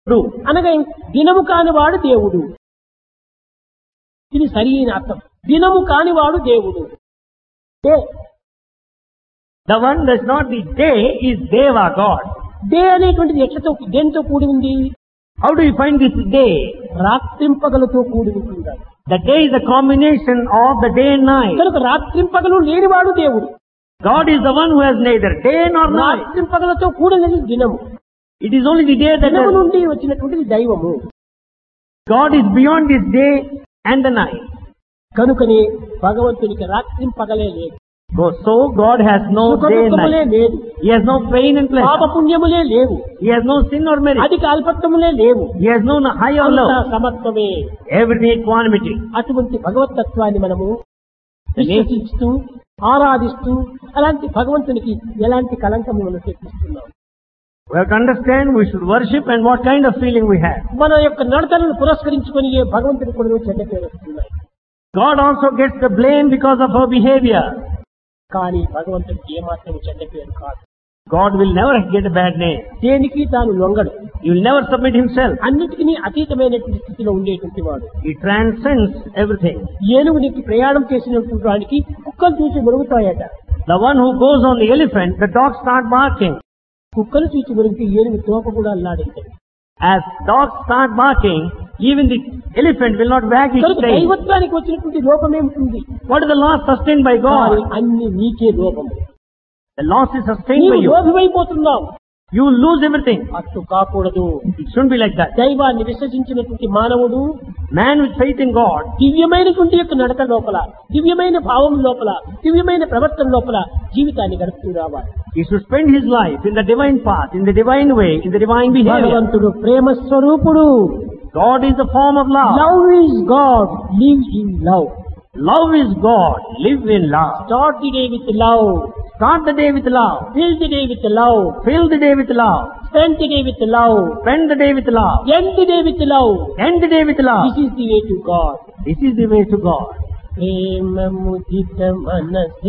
do. అనగా దినము కానివాడు దేవుడు ఇది సరైన అర్థం దినము కానివాడు దేవుడు day The one that's not the day is Deva, God. Day అనేటువంటిది ఎట్లతో దేనితో కూడి ఉంది How do you find this day? రాత్రింపగలతో కూడి ఉంటుంది The day is a combination of the day and night. కనుక రాత్రింపగలు లేనివాడు దేవుడు God is the one who has neither day nor night. రాత్రింపగలతో కూడినది దినము It is only the day that దినము has, నుండి వచ్చినటువంటిది దైవము God is beyond this day and the night. కనుకనే భగవంతునికి రాత్రింపగలే లేదు So, so God has no సుఖ day and దుఃఖములే night. లేదు He has no pain and pleasure. పాపపుణ్యములే లేవు He has no sin or merit. అధిక అల్పత్వములే లేవు He has no high or అంతా low. సమత్వమే Everything equanimity. అటువంటి భగవతత్వాన్ని మనము విశ్వసిస్తూ ఆరాధిస్తూ అలాంటి భగవంతునికి ఎలాంటి కలంకము మనం తెప్పిస్తున్నాం We have to understand we should worship and what kind of feeling we have. మన యొక్క నడతలను పురస్కరించుకొని ఏ భగవంతుని కూడా చెడ్డ పేరు వస్తున్నాయి God also gets the blame because of our behavior. కానీ భగవంతునికి ఏమాత్రం చెడ్డ పేరు కాదు God will never get a bad name. దేనికి తాను లొంగడు He will never submit himself. అన్నిటికీ అతీతమైనటువంటి స్థితిలో ఉండేటువంటి వాడు He transcends everything. ఏనుగునికి ప్రయాణం చేసినటువంటి వాడికి కుక్కలు చూసి మురుగుతాయట The one who goes on the elephant, the dogs start barking. కుక్కలు చూసి మురిగితే ఏనుగు తోక కూడా అల్లాడింది As dogs start barking, even the elephant will not wag its కనుక tail. దైవత్వానికి వచ్చినటువంటి లోపం ఏమిటి What is the loss sustained by కానీ God? అన్ని నీకే లోపము The loss is sustained by నీవు you. లోభివైపోతున్నావు You will lose everything. అట్టు కాకూడదు It shouldn't be like that. దైవాన్ని విశ్వసించినటువంటి మానవుడు Man with faith in God దివ్యమైనటువంటి యొక్క నడత లోపల దివ్యమైన భావం లోపల దివ్యమైన ప్రవర్తన లోపల జీవితాన్ని గడుపుతూ రావాలి He should spend his life in the divine path, in the divine way, in the divine behavior. భగవంతుడు ప్రేమ స్వరూపుడు God is the form of love. Love is God live in love Love is God. Live in love. Start the day with love Start the day with love. Fill the day with love Fill the day with love. Spend the day with love Spend the day with love. End the day with love End the day with love. This is the way to God This is the way to God. ప్రేమ ముదిత మనసే